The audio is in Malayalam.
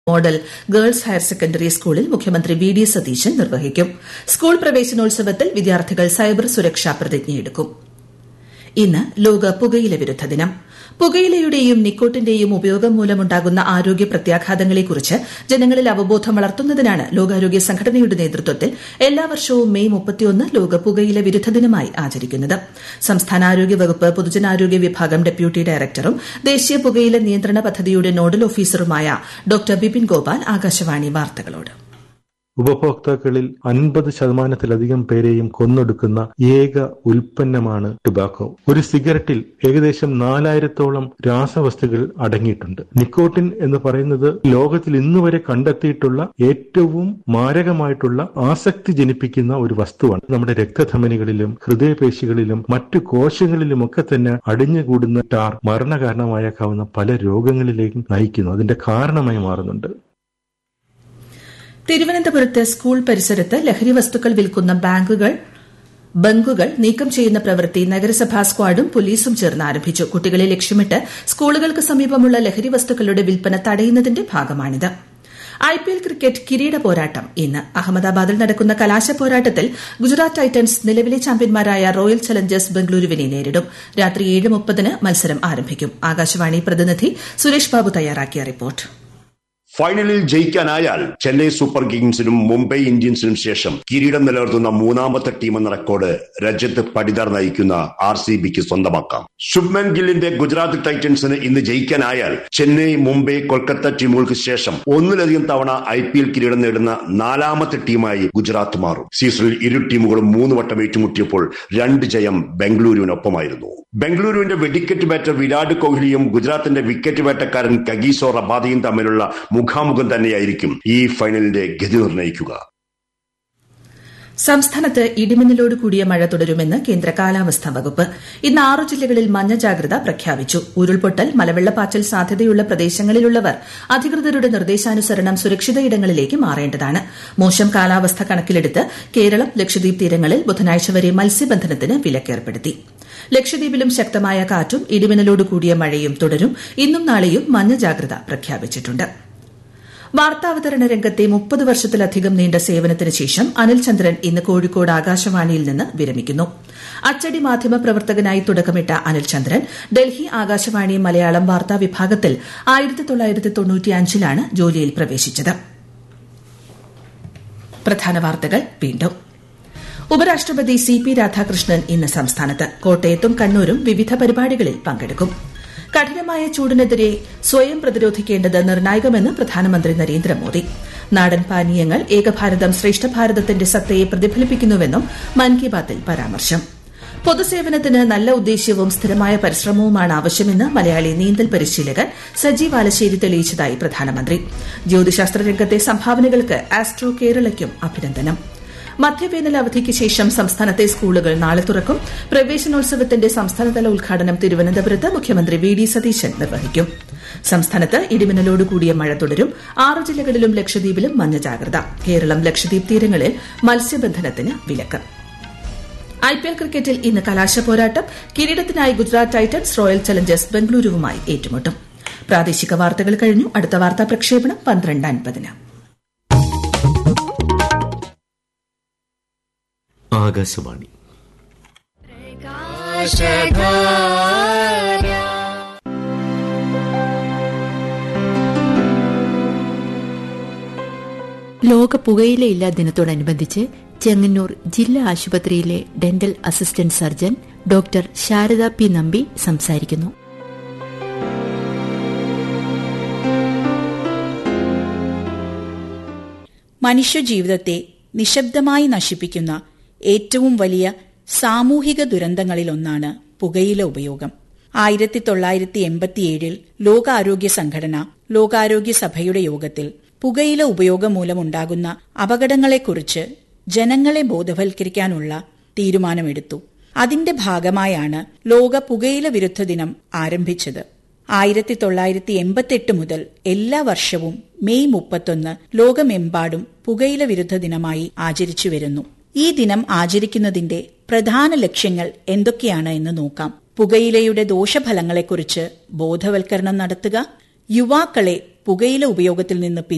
മോഡൽ ഗേൾസ് ഹയർ സെക്കൻഡറി സ്കൂളിൽ മുഖ്യമന്ത്രി വി ഡി സതീശൻ നിർവഹിക്കും സ്കൂൾ പ്രവേശനോത്സവത്തിൽ വിദ്യാർത്ഥികൾ സൈബർ സുരക്ഷാ പ്രതിജ്ഞയെടുക്കും ഇന്ന് ലോക പുകയില വിരുദ്ധ ദിനം പുകയിലയുടെയും നിക്കോട്ടിന്റെയും ഉപയോഗം മൂലമുണ്ടാകുന്ന ആരോഗ്യ പ്രത്യാഘാതങ്ങളെക്കുറിച്ച് ജനങ്ങളിൽ അവബോധം വളർത്തുന്നതിനാണ് ലോകാരോഗ്യ സംഘടനയുടെ നേതൃത്വത്തിൽ എല്ലാ വർഷവും മെയ് മുപ്പത്തിയൊന്ന് ലോക പുകയില വിരുദ്ധ ദിനമായി ആചരിക്കുന്നത് സംസ്ഥാന ആരോഗ്യ വകുപ്പ് പൊതുജനാരോഗ്യ വിഭാഗം ഡെപ്യൂട്ടി ഡയറക്ടറും ദേശീയ പുകയില നിയന്ത്രണ പദ്ധതിയുടെ നോഡൽ ഓഫീസറുമായ ഡോക്ടർ ബിപിൻ ഗോപാൽ ആകാശവാണി വാർത്തകളോട് ഉപഭോക്താക്കളിൽ അൻപത് ശതമാനത്തിലധികം പേരെയും കൊന്നൊടുക്കുന്ന ഏക ഉൽപ്പന്നമാണ് ടുബാക്കോ ഒരു സിഗരറ്റിൽ ഏകദേശം നാലായിരത്തോളം രാസവസ്തുക്കൾ അടങ്ങിയിട്ടുണ്ട് നിക്കോട്ടിൻ എന്ന് പറയുന്നത് ലോകത്തിൽ ഇന്നുവരെ കണ്ടെത്തിയിട്ടുള്ള ഏറ്റവും മാരകമായിട്ടുള്ള ആസക്തി ജനിപ്പിക്കുന്ന ഒരു വസ്തുവാണ് നമ്മുടെ രക്തധമനികളിലും ഹൃദയപേശികളിലും മറ്റു കോശങ്ങളിലുമൊക്കെ തന്നെ അടിഞ്ഞുകൂടുന്ന ടാർ മരണകാരണമായേക്കാവുന്ന പല രോഗങ്ങളിലേക്കും നയിക്കുന്നു അതിന്റെ കാരണമായി മാറുന്നുണ്ട് തിരുവനന്തപുരത്ത് സ്കൂൾ പരിസരത്ത് ലഹരി വസ്തുക്കൾ വിൽക്കുന്ന ബാങ്കുകൾ ബങ്കുകൾ നീക്കം ചെയ്യുന്ന പ്രവൃത്തി നഗരസഭാ സ്ക്വാഡും പോലീസും ചേർന്ന് ആരംഭിച്ചു കുട്ടികളെ ലക്ഷ്യമിട്ട് സ്കൂളുകൾക്ക് സമീപമുള്ള ലഹരി വസ്തുക്കളുടെ വിൽപ്പന തടയുന്നതിന്റെ ഭാഗമാണിത് ഐപിഎൽ ക്രിക്കറ്റ് കിരീട പോരാട്ടം ഇന്ന് അഹമ്മദാബാദിൽ നടക്കുന്ന കലാശ പോരാട്ടത്തിൽ ഗുജറാത്ത് ടൈറ്റൻസ് നിലവിലെ ചാമ്പ്യന്മാരായ റോയൽ ചലഞ്ചേഴ്സ് ബംഗളൂരുവിനെ നേരിടും രാത്രി ഏഴ് മുപ്പതിന് മത്സരം ആരംഭിക്കും ആകാശവാണി പ്രതിനിധി സുരേഷ് ബാബു തയ്യാറാക്കിയ റിപ്പോർട്ട് ഫൈനലിൽ ജയിക്കാനായാൽ ചെന്നൈ സൂപ്പർ കിങ്സിനും മുംബൈ ഇന്ത്യൻസിനും ശേഷം കിരീടം നിലനിർത്തുന്ന മൂന്നാമത്തെ ടീമെന്ന റെക്കോർഡ് രജത്ത് പടിദാർ നയിക്കുന്ന ആർ സി ബിക്ക് സ്വന്തമാക്കാം ശുഭ്മൻ ഗില്ലിന്റെ ഗുജറാത്ത് ടൈറ്റൻസിന് ഇന്ന് ജയിക്കാനായാൽ ചെന്നൈ മുംബൈ കൊൽക്കത്ത ടീമുകൾക്ക് ശേഷം ഒന്നിലധികം തവണ ഐ പി എൽ കിരീടം നേടുന്ന നാലാമത്തെ ടീമായി ഗുജറാത്ത് മാറും സീസണിൽ ഇരു ടീമുകളും മൂന്ന് വട്ടം ഏറ്റുമുട്ടിയപ്പോൾ രണ്ട് ജയം ബംഗളൂരുവിനൊപ്പമായിരുന്നു ബംഗളൂരുവിന്റെ വെടിക്കെറ്റ് ബാറ്റർ വിരാട് കോഹ്ലിയും ഗുജറാത്തിന്റെ വിക്കറ്റ് വേട്ടക്കാരൻ കഗീസോ റബാദയും തമ്മിലുള്ള മുഖാമുഖം തന്നെയായിരിക്കും ഈ ഫൈനലിന്റെ ഗതി നിർണ്ണയിക്കുക സംസ്ഥാനത്ത് ഇടിമിന്നലോട് കൂടിയ മഴ തുടരുമെന്ന് കേന്ദ്ര കാലാവസ്ഥാ വകുപ്പ് ഇന്ന് ആറു ജില്ലകളിൽ മഞ്ഞ ജാഗ്രത പ്രഖ്യാപിച്ചു ഉരുൾപൊട്ടൽ മലവെള്ളപ്പാച്ചൽ സാധ്യതയുള്ള പ്രദേശങ്ങളിലുള്ളവർ അധികൃതരുടെ നിർദ്ദേശാനുസരണം സുരക്ഷിത ഇടങ്ങളിലേക്ക് മാറേണ്ടതാണ് മോശം കാലാവസ്ഥ കണക്കിലെടുത്ത് കേരളം ലക്ഷദ്വീപ് തീരങ്ങളിൽ ബുധനാഴ്ച വരെ മത്സ്യബന്ധനത്തിന് വിലക്കേർപ്പെടുത്തി ലക്ഷദ്വീപിലും ശക്തമായ കാറ്റും ഇടിമിന്നലോട് കൂടിയ മഴയും തുടരും ഇന്നും നാളെയും മഞ്ഞ ജാഗ്രത പ്രഖ്യാപിച്ചിട്ടുണ്ട് വാർത്താവതരണ രംഗത്തെ മുപ്പത് വർഷത്തിലധികം നീണ്ട സേവനത്തിന് ശേഷം അനിൽ ചന്ദ്രൻ ഇന്ന് കോഴിക്കോട് ആകാശവാണിയിൽ നിന്ന് വിരമിക്കുന്നു അച്ചടി മാധ്യമ പ്രവർത്തകനായി തുടക്കമിട്ട അനിൽ ചന്ദ്രൻ ഡൽഹി ആകാശവാണി മലയാളം വാർത്താ വിഭാഗത്തിൽ ആയിരത്തി തൊള്ളായിരത്തി തൊണ്ണൂറ്റിയഞ്ചിലാണ് ജോലിയിൽ പ്രവേശിച്ചത് പ്രധാന വാർത്തകൾ വീണ്ടും ഉപരാഷ്ട്രപതി സി പി രാധാകൃഷ്ണൻ ഇന്ന് സംസ്ഥാനത്ത് കോട്ടയത്തും കണ്ണൂരും വിവിധ പരിപാടികളിൽ പങ്കെടുക്കും കഠിനമായ ചൂടിനെതിരെ സ്വയം പ്രതിരോധിക്കേണ്ടത് നിർണായകമെന്ന് പ്രധാനമന്ത്രി നരേന്ദ്രമോദി നാടൻ പാനീയങ്ങൾ ഏകഭാരതം ശ്രേഷ്ഠ ഭാരതത്തിന്റെ സത്തയെ പ്രതിഫലിപ്പിക്കുന്നുവെന്നും മൻ കി ബാത്തിൽ പരാമർശം പൊതുസേവനത്തിന് നല്ല ഉദ്ദേശ്യവും സ്ഥിരമായ പരിശ്രമവുമാണ് ആവശ്യമെന്ന് മലയാളി നീന്തൽ പരിശീലകൻ സജീവ് ആലശ്ശേരി തെളിയിച്ചതായി പ്രധാനമന്ത്രി ജ്യോതിശാസ്ത്ര രംഗത്തെ സംഭാവനകൾക്ക് ആസ്ട്രോ കേരളയ്ക്കും അഭിനന്ദനം മധ്യവേനൽ അവധിക്ക് ശേഷം സംസ്ഥാനത്തെ സ്കൂളുകൾ നാളെ തുറക്കും പ്രവേശനോത്സവത്തിന്റെ സംസ്ഥാനതല ഉദ്ഘാടനം തിരുവനന്തപുരത്ത് മുഖ്യമന്ത്രി വി ഡി സതീശൻ നിർവഹിക്കും സംസ്ഥാനത്ത് ഇടിമിന്നലോട് കൂടിയ മഴ തുടരും ആറ് ജില്ലകളിലും ലക്ഷദ്വീപിലും മഞ്ഞ ജാഗ്രത കേരളം ലക്ഷദ്വീപ് തീരങ്ങളിൽ മത്സ്യബന്ധനത്തിന് വിലക്ക് ഐപിഎൽ ക്രിക്കറ്റിൽ ഇന്ന് കലാശ പോരാട്ടം കിരീടത്തിനായി ഗുജറാത്ത് ടൈറ്റൻസ് റോയൽ ചലഞ്ചേഴ്സ് ബംഗളൂരുവുമായി ഏറ്റുമുട്ടും പ്രാദേശിക വാർത്തകൾ കഴിഞ്ഞു അടുത്ത വാർത്താ പ്രക്ഷേപണം പന്ത്രണ്ട് അൻപതിന് ആകാശവാണി ലോക പുകയിലയില്ലാ ദിനത്തോടനുബന്ധിച്ച് ചെങ്ങന്നൂർ ജില്ലാ ആശുപത്രിയിലെ dental assistant surgeon doctor Sharada P Nambi സംസാരിക്കുന്നു മനുഷ്യജീവിതത്തെ നിശബ്ദമായി നശിപ്പിക്കുന്ന ഏറ്റവും വലിയ സാമൂഹിക ദുരന്തങ്ങളിലൊന്നാണ് പുകയില ഉപയോഗം ആയിരത്തി തൊള്ളായിരത്തി എൺപത്തിയേഴിൽ ലോകാരോഗ്യ സംഘടന ലോകാരോഗ്യ സഭയുടെ യോഗത്തിൽ പുകയില ഉപയോഗം മൂലമുണ്ടാകുന്ന അപകടങ്ങളെക്കുറിച്ച് ജനങ്ങളെ ബോധവൽക്കരിക്കാനുള്ള തീരുമാനമെടുത്തു അതിന്റെ ഭാഗമായാണ് ലോക പുകയില വിരുദ്ധ ദിനം ആരംഭിച്ചത് ആയിരത്തി തൊള്ളായിരത്തി എൺപത്തെട്ട് മുതൽ എല്ലാ വർഷവും മെയ് മുപ്പത്തൊന്ന് ലോകമെമ്പാടും പുകയില വിരുദ്ധ ദിനമായി ആചരിച്ചു വരുന്നു ഈ ദിനം ആചരിക്കുന്നതിന്റെ പ്രധാന ലക്ഷ്യങ്ങൾ എന്തൊക്കെയാണ് എന്ന് നോക്കാം പുകയിലയുടെ ദോഷഫലങ്ങളെക്കുറിച്ച് ബോധവൽക്കരണം നടത്തുക യുവാക്കളെ പുകയില ഉപയോഗത്തിൽ നിന്ന്